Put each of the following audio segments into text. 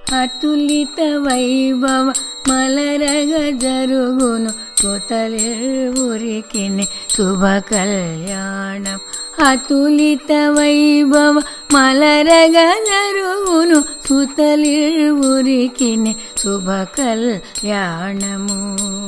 అతులిత వైభవ మలరగ జరుగును సుతలిరువురికిని శుభ కళ్యాణం అతులిత వైభవ మలరగ జరుగును సుతలిరువురికిని శుభ కళ్యాణము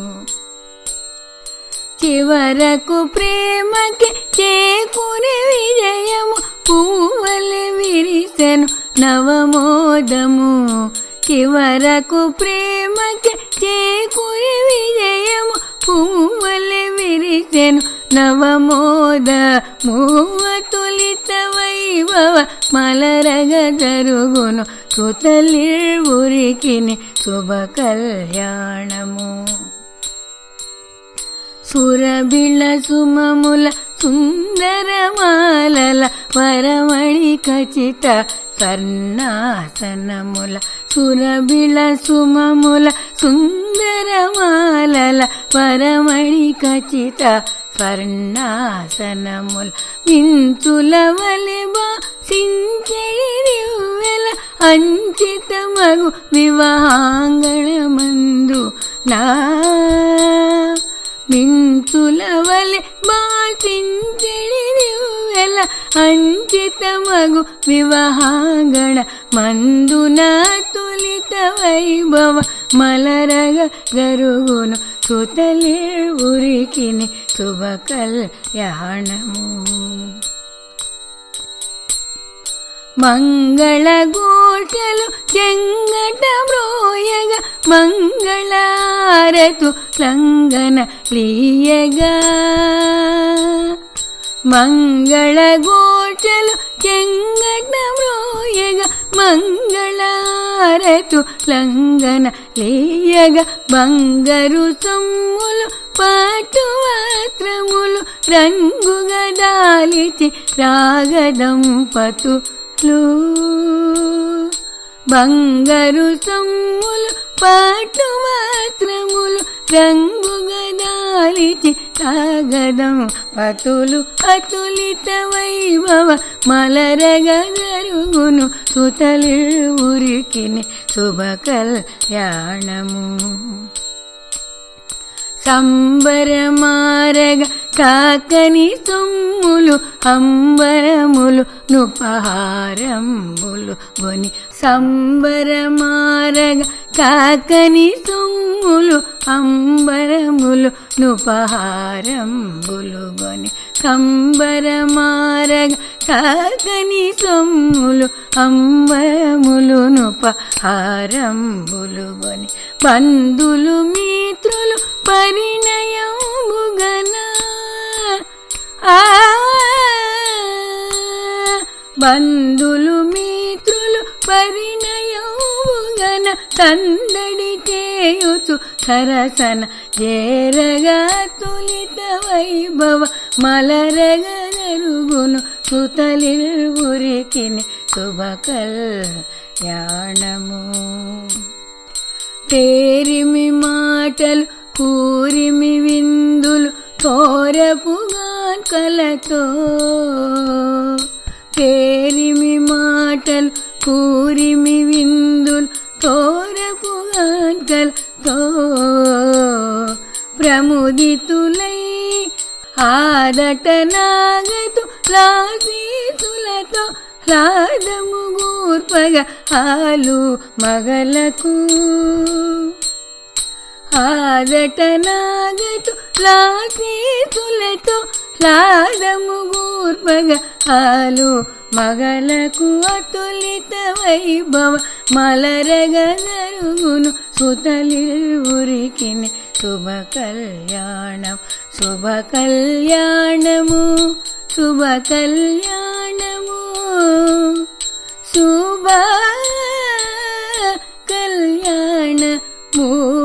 చివరకు ప్రేమకి చేకూరి విజయము పువ్వలి విరిసెను నవమోదము చివరకు ప్రేమకి చేకూరి విజయము పువ్వలి విరిసెను నవమోద మూవతులిత వైభవ మలరగ జరుగును సుతలిర్వురికిని శుభ కళ్యాణము సురబిళ సుమముల సుందరమాలల వరమణి ఖచిత స్వర్ణాసనముల సురబిళ సుమముల సుందరమాలల వరమణి ఖచిత స్వర్ణాసనముల మించుల వలిబా సించెడివెల అంచిత మగు వివాహాంగణమందు నా మించుల వలె బాసించెడివెల అంచిత మగు వివాహాంగణ మందున తులిత వైభవ మలరగ జరుగును సుతలే ఉరికిని శుభ కళ్యాణము మంగళ గోటలు చెంగట మ్రోయగ మంగళారతు లంగన లీయగా మంగళ గోటలు చెంగట మ్రోయగ మంగళారతు లంగన లీయగ బంగరు సొమ్ములు పాటు వస్త్రములు రంగుగా దాలిచి రాగదంపతు బంగారు సొమ్ములు పాటు మాత్రములు రంగుగా దాలిచి తాగదం పతులు అతులిత వైభవ మలరగ జరుగును సుతలి ఉరికిని శుభ కళ్యాణము సంబరమారగ కాకని సొమ్ములు అంబరములు నుపహారంబులు గొని సంబరమారగ కాకని సొమ్ములు అంబరములు నుపహారంబులు గొని సంబరమారగ కాకని సొమ్ములు అంబరములు నుపహారంబులు గొని బంధులు మిత్రులు పరిణయముగన ఆ బంధులు మిత్రులు పరిణయముగన సందడి చేయుచు సరసన చేరగా తులిత వైభవ మలరగ జరుగును సుతలిరువురికిని శుభ కళ్యాణము పేరిమి మాటలు కూరిమి విందులు తోరపుగాన్కలతో పేరిమి మాటలు కూరిమి విందులు తోరపుగాన్కలతో ప్రముదితులై ఆదట నాగతు లాసీసులతో లాదము గూర్పగ ఆలు మగలకు ఆదట నాగతు లాసీసులతో లాదము గూర్పగ ఆలు మగలకు అతులిత వైభవ మలరగ జరుగును సుతలిరువురికిని శుభ కళ్యాణం శుభ కళ్యాణము శుభ కళ్యాణము శుభ కళ్యాణము